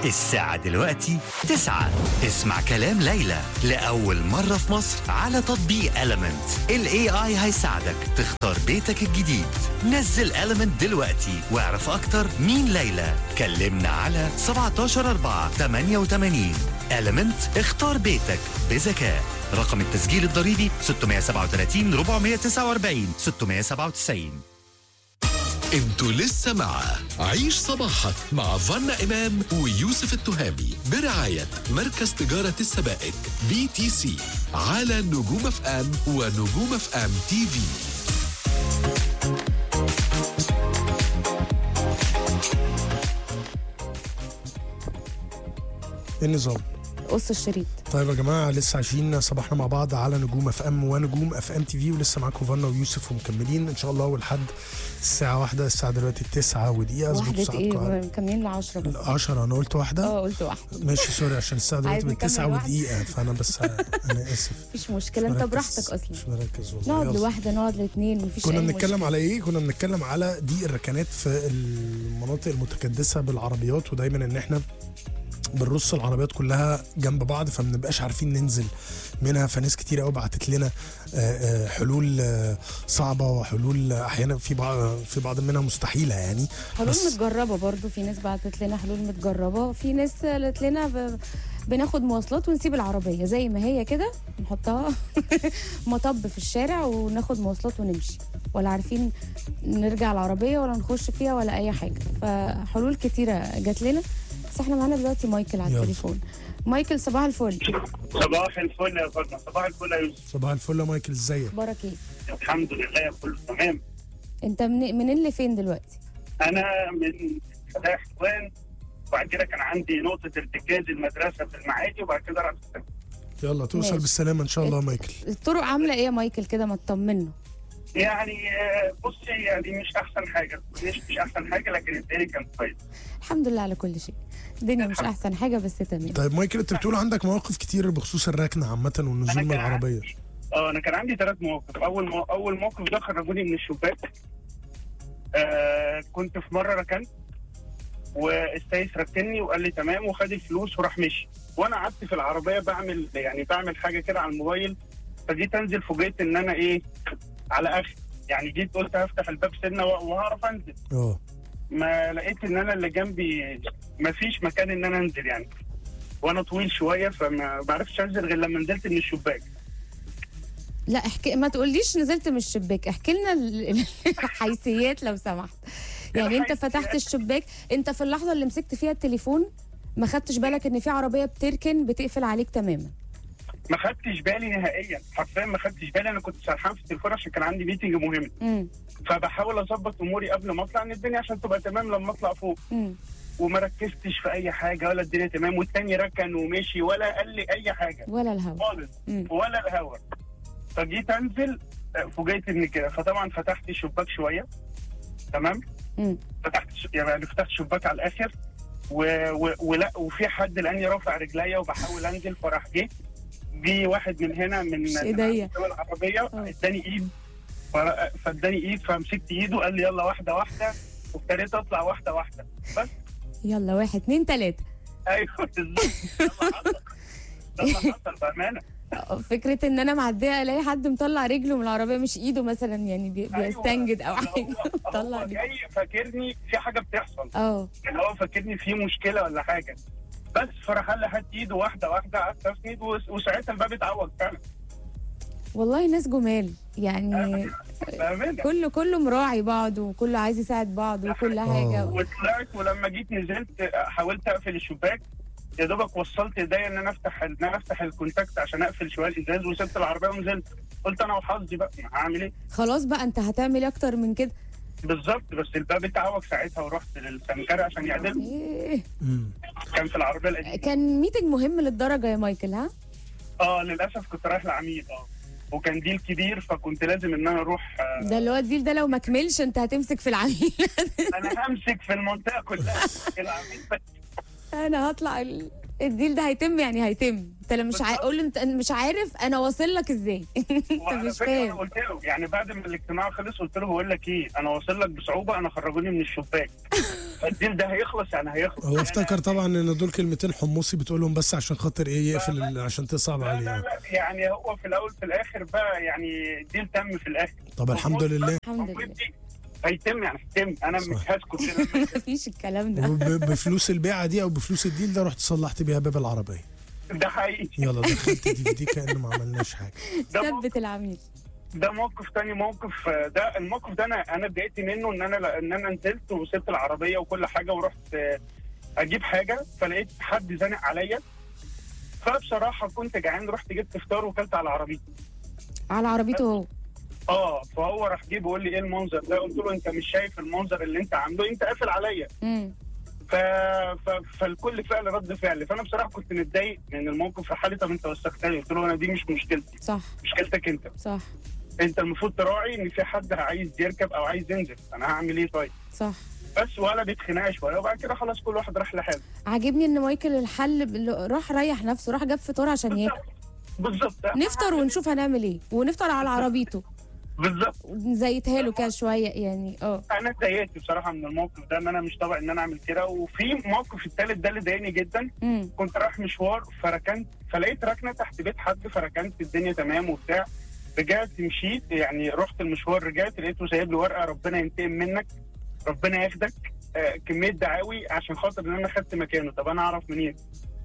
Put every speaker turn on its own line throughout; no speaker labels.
الساعة دلوقتي تسعة اسمع كلام ليلى لأول مرة في مصر على تطبيق Element ال AI هيساعدك تختار بيتك الجديد نزل Element دلوقتي واعرف أكتر مين ليلى كلمنا على 17 4 88 Element اختار بيتك بذكاء رقم التسجيل الضريبي 637 449 697
انتوا لسه مع عيش صباحك مع فنا إمام ويوسف التهامي برعاية مركز تجارة السبائك بي تي سي على نجوم اف ام ونجوم اف ام تي في
ايه النظام
قص الشريط
طيب يا جماعه لسه عايشين صباحنا مع بعض على نجوم اف ام ونجوم اف ام تي في ولسه معاكم فانا ويوسف ومكملين ان شاء الله ولحد الساعه واحدة الساعه دلوقتي التسعة ودقيقه اظبطوا
واحدة
ساعتكم
ايه
على-
مكملين ل 10 بس
10 انا قلت واحدة
اه قلت واحدة
ماشي سوري عشان الساعه دلوقتي
عايز
من
نكمل
9
واحدة؟
ودقيقه فانا بس انا اسف
مفيش مشكلة انت
مركز-
براحتك اصلا
مش مركز والله
نقعد
يلا.
لواحدة نقعد لاثنين مفيش
كنا
أي
بنتكلم
مشكلة.
على ايه؟ كنا بنتكلم على ضيق الركنات في المناطق المتكدسه بالعربيات ودايما ان احنا بنرص العربيات كلها جنب بعض فما بنبقاش عارفين ننزل منها فناس كتير قوي بعتت لنا آه، آه، حلول آه، صعبه وحلول احيانا في بعض في بعض منها مستحيله يعني
حلول
بس-
متجربة برضو في ناس بعتت لنا حلول متجربة في ناس قالت لنا ب... بناخد مواصلات ونسيب العربية زي ما هي كده نحطها مطب في الشارع وناخد مواصلات ونمشي ولا عارفين نرجع العربية ولا نخش فيها ولا أي حاجة فحلول كتيرة جات لنا بس احنا معانا دلوقتي مايكل على
يلا.
التليفون مايكل صباح الفل
صباح الفل يا فاطمه صباح الفل يا يوسف
صباح الفل يا مايكل ازيك؟
اخبارك ايه
الحمد لله كله تمام
انت من منين لفين دلوقتي
انا من فتح حلوان وبعد كده كان عندي نقطه ارتكاز المدرسه في المعادي وبعد كده رحت السكن.
يلا توصل
ماشي.
بالسلامه ان شاء الله يا مايكل
الطرق عاملة ايه يا مايكل كده ما تطمنا
يعني آه، بصي يعني مش احسن حاجه مش مش احسن حاجه لكن الدنيا كان كويس
الحمد لله على كل شيء الدنيا مش احسن حاجة بس تمام
طيب مايكل انت بتقول عندك مواقف كتير بخصوص الركنه عامه والنزول من
كان
العربيه
عندي- اه انا كان عندي ثلاث مواقف اول مو... اول موقف ده خرجوني من الشباك آه كنت في مره ركنت والسايس ركني وقال لي تمام وخد الفلوس وراح مشي وانا قعدت في العربيه بعمل يعني بعمل حاجه كده على الموبايل فجيت انزل فوجئت ان انا ايه على اخر يعني جيت قلت هفتح الباب سنه و- وهعرف انزل
اه
ما لقيت ان انا اللي جنبي ما فيش مكان ان انا انزل يعني وانا طويل شويه فما ما عرفتش انزل غير لما نزلت من الشباك
لا احكي ما تقوليش نزلت من الشباك احكي لنا ال- ال- الحيثيات لو سمحت يعني انت
الحيثيات.
فتحت الشباك انت في اللحظه اللي مسكت فيها التليفون ما خدتش بالك ان في عربيه بتركن بتقفل عليك تماما
ما خدتش بالي نهائيا حرفيا ما خدتش بالي انا كنت سرحان في التليفون عشان كان عندي ميتنج مهم
امم
فبحاول اظبط اموري قبل ما اطلع ان الدنيا عشان تبقى تمام لما اطلع فوق
امم
وما ركزتش في اي حاجه ولا الدنيا تمام والتاني ركن ومشي ولا قال لي اي حاجه
ولا الهوا
خالص
مم.
ولا الهوا فجيت انزل آه، فوجئت ان كده فطبعا فتحت الشباك شويه تمام
امم
فتحت ش- يعني فتحت الشباك على الاخر و... و... ولا وفي حد لاني رافع رجليا وبحاول انزل فراح جه جه واحد من هنا من
مش
من
إيديا.
الدول العربيه
آه.
اداني ايد فر- فاداني ايد فمسكت ايده قال لي يلا واحده واحده وابتديت اطلع واحده واحده بس
يلا واحد اتنين تلاته
ايوه بالظبط ده اللي حصل ده اللي حصل بامانه
فكره ان انا معديه الاقي حد مطلع رجله من العربيه مش ايده مثلا يعني بي-
أيوة.
بيستنجد او حاجه
هو-
طلع
هو
رجله
جاي فاكرني في حاجه بتحصل
اه
اللي هو فاكرني في مشكله ولا حاجه بس فراح قال لي هات ايده واحده واحده قعدت اسند وس- وساعتها الباب اتعوج فعلا
والله ناس جمال يعني
بامانه
كله كله مراعي بعض وكله عايز يساعد بعض وكل حاجه
وطلعت ولما جيت نزلت حاولت اقفل الشباك يا دوبك وصلت ايديا ان انا افتح ان انا افتح الكونتاكت عشان اقفل شويه الازاز وسبت العربيه ونزلت قلت انا وحظي بقى هعمل ايه
خلاص بقى انت هتعمل إيه اكتر من كده
بالظبط بس الباب اتعوج ساعتها ورحت للسمكري عشان يعدل
إيه.
امم
كان في العربيه القديمه
كان ميتنج مهم للدرجه يا مايكل ها
اه للاسف كنت رايح لعميد اه وكان ديل كبير فكنت لازم ان انا اروح آه
ده اللي هو الديل ده لو ما كملش انت هتمسك في العميل
انا همسك في المنطقه كلها العميد بس
انا هطلع ال- الديل ده هيتم يعني هيتم انت لو مش عا... قول له انت مش عارف انا واصل لك ازاي انت
وعلى
مش
فكره انا
فاهم
قلت له يعني بعد ما الاجتماع خلص قلت له بقول لك ايه انا واصل لك بصعوبه انا خرجوني من الشباك فالديل ده هيخلص يعني هيخلص
هو
يعني
افتكر طبعا ان دول كلمتين حمصي بتقولهم بس عشان خاطر ايه يقفل ال- عشان تصعب
لا لا
عليه
لا يعني هو في الاول في الاخر بقى يعني الديل تم في الاخر
طب الحمد لله
الحمد لله
دي هيتم يعني هيتم انا مش
صح.
هسكت كده
مفيش الكلام ده
وب- بفلوس البيعه دي او بفلوس الديل ده رحت صلحت بيها باب العربيه
ده حقيقي
يلا دخلت دي في دي كأن ما عملناش حاجه
ده موقف
ثبت العميل
ده موقف تاني موقف آه، ده الموقف ده انا انا اتضايقت منه ان انا ان انا نزلت وسبت العربيه وكل حاجه ورحت آه، اجيب حاجه فلقيت حد زانق عليا فبصراحه كنت جعان رحت جبت فطار وكلت على عربيتي
على عربيته هو
اه فهو راح جه بيقول لي ايه المنظر ده قلت له انت مش شايف المنظر اللي انت عامله انت قافل عليا
امم
ف... ف... فالكل فعل رد فعل فانا بصراحه كنت متضايق من الموقف في حالي طب انت وسختني قلت له انا دي مش مشكلتي
صح
مشكلتك انت
صح
انت المفروض تراعي ان في حد عايز يركب او عايز ينزل انا هعمل ايه طيب
صح
بس ولا بيتخناقه شويه وبعد كده خلاص كل واحد راح لحاله
عاجبني ان مايكل الحل بال- راح ريح نفسه راح جاب فطار عشان ياكل
بالظبط
نفطر ونشوف هنعمل ايه ونفطر على عربيته
بالظبط
نزيتها له كده شويه يعني اه
انا اتضايقت بصراحه من الموقف ده ان انا مش طبع ان انا اعمل كده وفي موقف الثالث ده اللي ضايقني جدا
امم
كنت رايح مشوار فركنت فلقيت ركنه تحت بيت حد فركنت الدنيا تمام وبتاع رجعت مشيت يعني رحت المشوار رجعت لقيته سايب لي ورقه ربنا ينتقم منك ربنا ياخدك آه كميه دعاوي عشان خاطر ان انا خدت مكانه طب انا اعرف منين؟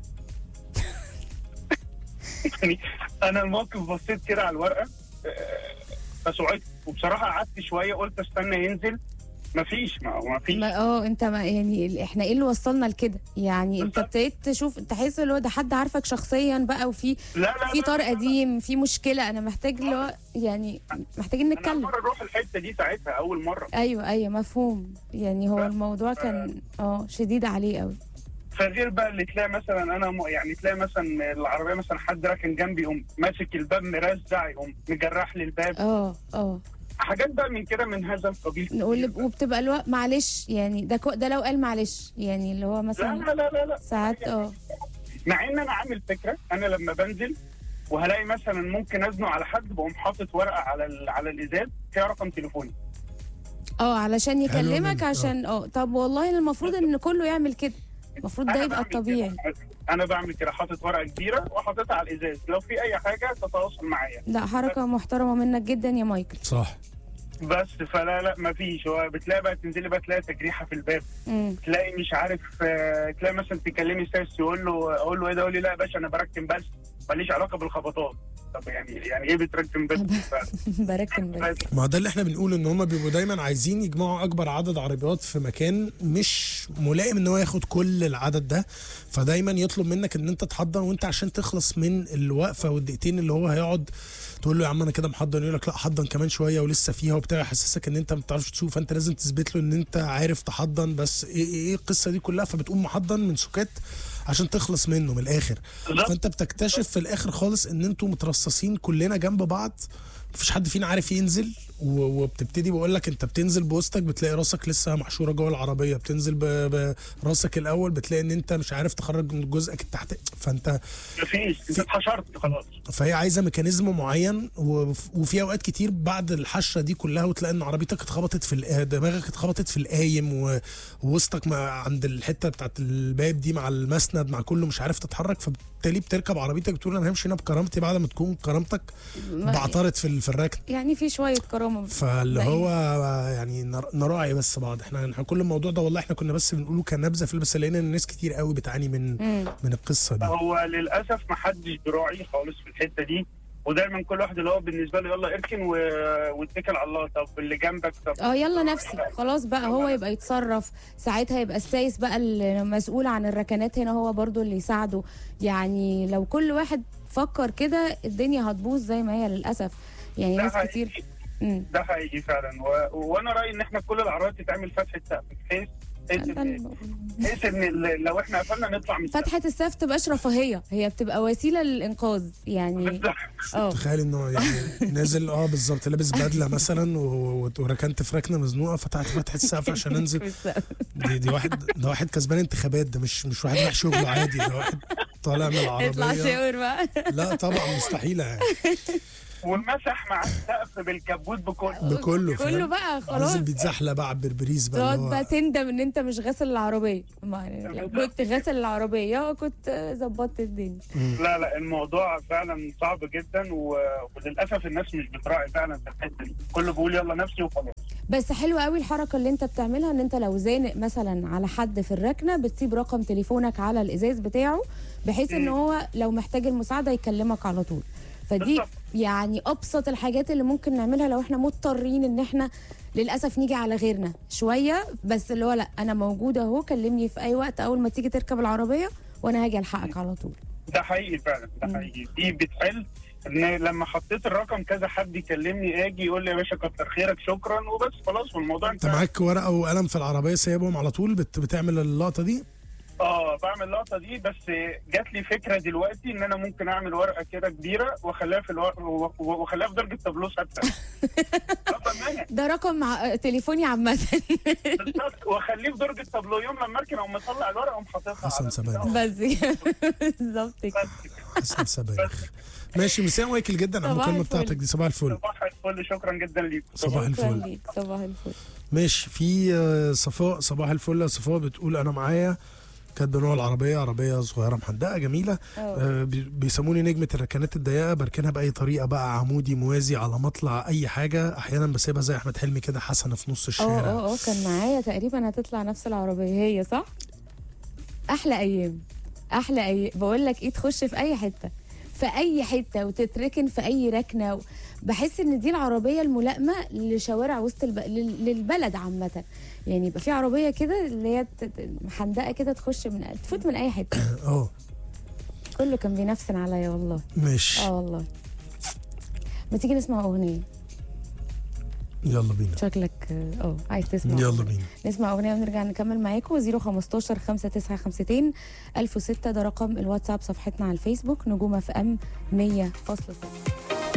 يعني انا الموقف بصيت كده على الورقه آه، فسعدت وبصراحه قعدت شويه قلت استنى ينزل مفيش ما مفيش
ما- اه انت ما يعني ال- احنا ايه اللي وصلنا لكده يعني انت
بالظبط.
ابتديت تشوف تحس اللي هو ده حد عارفك شخصيا بقى وفي
لا لا
في
لا،
طار
لا، لا.
قديم في مشكله انا محتاج اللي هو يعني محتاجين
انا
نتكلم
مره اروح الحته دي ساعتها اول مره
ايوه ايوه مفهوم يعني هو الموضوع كان اه شديد عليه قوي
فغير بقى اللي تلاقي مثلا انا م... يعني تلاقي مثلا العربيه مثلا حد راكن جنبي يقوم ماسك الباب مرزع يقوم مجرح لي الباب
اه اه
حاجات بقى من كده من هذا القبيل
نقول وبتبقى الوقت معلش يعني ده كو ده لو قال معلش يعني اللي هو
لا
مثلا
لا لا لا, لا.
ساعات اه
مع ان انا عامل فكره انا لما بنزل وهلاقي مثلا ممكن ازنق على حد بقوم حاطط ورقه على ال... على الازاز فيها رقم تليفوني
اه علشان
حلو
يكلمك
منك، آه.
عشان اه طب والله المفروض ان كله يعمل كده المفروض ده
أنا
يبقى
بعمل كده.
الطبيعي
انا بعمل كده حاطط ورقه كبيره وحاططها على الازاز لو في اي حاجه تتواصل معايا
لا حركه محترمه منك جدا يا مايكل
صح
بس فلا لا ما فيش هو بتلاقي بقى تنزلي بقى تلاقي تجريحه في الباب
امم
تلاقي مش عارف آه، تلاقي مثلا تكلمي ساس يقول له اقول له ايه ده يقول لي لا يا باشا انا بركن بس ماليش علاقه بالخبطات طب يعني يعني ايه بتركن بس
بركن بس
ما ده اللي احنا بنقول ان هم بيبقوا دايما عايزين يجمعوا اكبر عدد عربيات في مكان مش ملائم ان هو ياخد كل العدد ده فدايما يطلب منك ان انت تحضر وانت عشان تخلص من الوقفه والدقيقتين اللي هو هيقعد تقول له يا عم انا كده محضر يقول لك لا حضن كمان شويه ولسه فيها وبتاع يحسسك ان انت ما بتعرفش تسوق فانت لازم تثبت له ان انت عارف تحضن بس ايه ايه إيه القصه دي كلها فبتقوم محضن من سكات عشان تخلص منه من الاخر
بالظبط.
فانت بتكتشف في الاخر خالص ان انتوا مترصصين كلنا جنب بعض مفيش حد فينا عارف ينزل و- وبتبتدي بقول لك انت بتنزل بوسطك بتلاقي راسك لسه محشوره جوه العربيه بتنزل ب- براسك الاول بتلاقي ان انت مش عارف تخرج من جزءك التحت فانت
مفيش انت اتحشرت خلاص
فهي عايزه ميكانيزم معين وف- وفي اوقات كتير بعد الحشه دي كلها وتلاقي ان عربيتك اتخبطت في الق- دماغك اتخبطت في القايم و- ووسطك مع عند الحته بتاعت الباب دي مع المسند مع كله مش عارف تتحرك فبالتالي بتركب عربيتك بتقول انا همشي هنا بكرامتي بعد ما تكون كرامتك بعترت في ال- في الركن
يعني في شويه كرامه
فاللي
باين.
هو يعني نر- نراعي بس بعض احنا احنا كل الموضوع ده والله احنا كنا بس بنقوله كنبذه في بس لقينا ان ناس كتير قوي بتعاني من
مم.
من القصه دي
هو للاسف ما حدش بيراعي خالص في الحته دي ودايما كل واحد اللي هو بالنسبه له يلا اركن و... واتكل على الله طب اللي جنبك طب
اه يلا نفسي خلاص بقى هو يبقى يتصرف ساعتها يبقى السايس بقى المسؤول عن الركنات هنا هو برضو اللي يساعده يعني لو كل واحد فكر كده الدنيا هتبوظ زي ما هي للاسف يعني
ده
ناس
حقيقي.
كتير مم.
ده حقيقي فعلا و... وانا رايي ان احنا كل العربيات تتعمل فتحه سقف بحيث بحيث ان بحيث ان ال- لو احنا قفلنا نطلع من السقف.
فتحة السقف تبقاش رفاهية هي بتبقى وسيلة للإنقاذ يعني
بالظبط.
اه
تخيل انه يعني نازل اه بالظبط لابس بدله مثلا و- و- وركنت في ركنه مزنوقه فتحت فتحه السقف عشان انزل
بالسقف.
دي, دي واحد ده واحد كسبان انتخابات ده مش مش واحد رايح شغله عادي ده واحد طالع من
اطلع
العربيه
شاور بقى
لا طبعا مستحيله يعني
ومسح مع السقف بالكبوت بكله
بكله
كله
فاهم؟
بقى خلاص
لازم بيتزحلق بقى على البربريز بقى
تقعد
اللي
بقى
هو
تندم ان انت مش غاسل العربيه ما يعني لو كنت غاسل العربيه كنت ظبطت الدنيا
لا لا الموضوع فعلا صعب جدا و... وللاسف الناس مش بتراعي فعلا في الحته دي كله بيقول يلا نفسي وخلاص
بس حلو قوي الحركه اللي انت بتعملها ان انت لو زانق مثلا على حد في الركنه بتسيب رقم تليفونك على الازاز بتاعه بحيث ان
مم.
هو لو محتاج المساعده يكلمك على طول فدي
بالظبط.
يعني ابسط الحاجات اللي ممكن نعملها لو احنا مضطرين ان احنا للاسف نيجي على غيرنا شويه بس اللي هو لا انا موجوده اهو كلمني في اي وقت اول ما تيجي تركب العربيه وانا هاجي الحقك على طول
ده حقيقي فعلا ده حقيقي دي بتحل ان لما حطيت الرقم كذا حد يكلمني اجي يقول لي يا باشا كتر خيرك شكرا وبس خلاص والموضوع
انت
انتهى
معاك ورقه وقلم في العربيه سايبهم على طول بت... بتعمل اللقطه دي
اه بعمل اللقطه دي بس جات لي فكره دلوقتي ان انا ممكن اعمل ورقه كده كبيره واخليها في الورق واخليها في درجه تابلو ثابته رقم منها
ده رقم مع... تليفوني عامه
بالظبط واخليه في درجه تابلو يوم لما اركن اقوم مطلع الورقه واقوم حاططها
حسن
على
سبانخ.
البتاع.
بس كده. بالظبط كده
بس كده.
حسن سبانخ ماشي مساء واكل جدا على
صباح
المكالمه
الفل.
بتاعتك دي صباح الفل
صباح الفل شكرا جدا ليك
صباح
شكراً
الفل
ليك. صباح الفل
ماشي في آه، صفاء صباح الفل يا صفاء بتقول انا معايا كاتبه نوع العربيه عربيه صغيره محدقه جميله
اه
آه، بي- بيسموني نجمه الركنات الضيقه بركنها باي طريقه بقى عمودي موازي على مطلع اي حاجه احيانا بسيبها زي احمد حلمي كده حسنه في نص
اه
الشارع
اه اه كان معايا تقريبا هتطلع نفس العربيه هي صح احلى ايام احلى ايام بقول لك ايه تخش في اي حته في اي حته وتتركن في اي ركنه و... بحس ان دي العربيه الملائمه لشوارع وسط الب... لل- للبلد عامه يعني يبقى في عربيه كده اللي هي ت- ت- محندقه كده تخش من تفوت من اي حته
اه
كله كان بينفسن عليا والله
ماشي
اه والله ما تيجي نسمع اغنيه
يلا بينا
شكلك اه عايز تسمع
يلا بينا
نسمع اغنيه ونرجع نكمل معاكم 015 5952 1006 ده رقم الواتساب صفحتنا على الفيسبوك نجوم اف ام 100.6